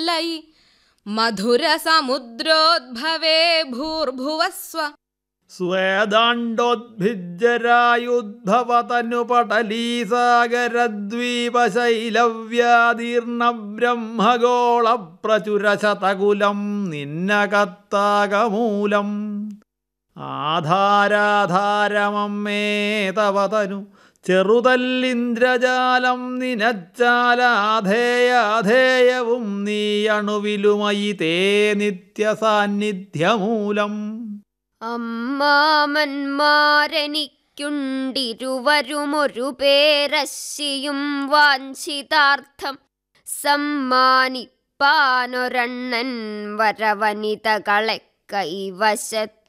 ലൈ മധുര സമുദ്രോദ്ഭവേ ഭൂർഭുവസ്വ സ്വേദാണ്ടോദ്ഭിജരായുദ്ധവതനുപടലീസാഗരദ്വീപശൈലവ്യാദീർണ ബ്രഹ്മഗോള പ്രചുരശതകുലം നിന്നകത്താകമൂലം ആധാരാധാരമമ്മേ തവതനു ചെറുതല്ലിന്ദ്രജാലം നിനച്ചാലാധേയാധേയവും നീ അണുവിലുമയി തേ നിത്യസാന്നിധ്യമൂലം അമ്മാമന്മാരെനിക്കുണ്ടിരുവരുമൊരു പേരശ്ശിയും വാഞ്ചിതാർത്ഥം സമ്മാനിപ്പാനൊരണ്ണൻ വരവനിതകളെ കൈവശത്തു